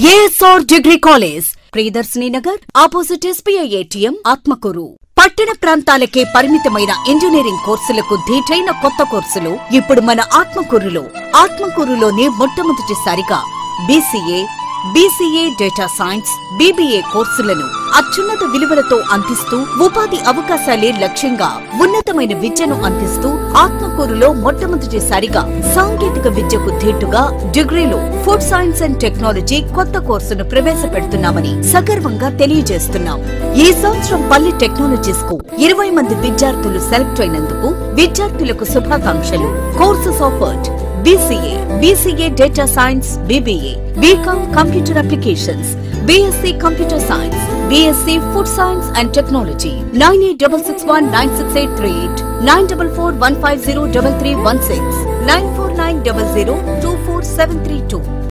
ASR degree college Priyadarshini Nagar opposite SBI ATM Atmakur పట్టణ ప్రాంతాలకే పరిమితమైన ఇంజనీరింగ్ కోర్సులకు ధీటైన కొత్త కోర్సులు ఇప్పుడు మన ఆత్మకూరులో ఆత్మకూరులోనే మొట్టమొదటిసారిగా BCA BCA data science BBA కోర్సులను అత్యున్నత విలువలతో అందిస్తూ ఉపాధి అవకాశాలే లక్ష్యంగా ఉన్నతమైన విద్యను అందిస్తూ ఆత్మకూరులో మొట్టమొదటిసారిగా సాంకేతిక విద్యకు ధీటుగా డిగ్రీలో ఫుడ్ సైన్స్ అండ్ టెక్నాలజీ కొత్త కోర్సును ప్రవేశపెడుతున్నామని సగర్వంగా తెలియజేస్తున్నాం ఈ సంవత్సరం పల్లె టెక్నాలజీస్ కు ఇరవై మంది విద్యార్థులు సెలెక్ట్ అయినందుకు విద్యార్థులకు శుభాకాంక్షలు courses offered BCA, BCA Data Science, BBA, BCom Computer Applications, BSc Computer Science, BSc Food Science and Technology, 9866196838, 9441503316, 94900247332.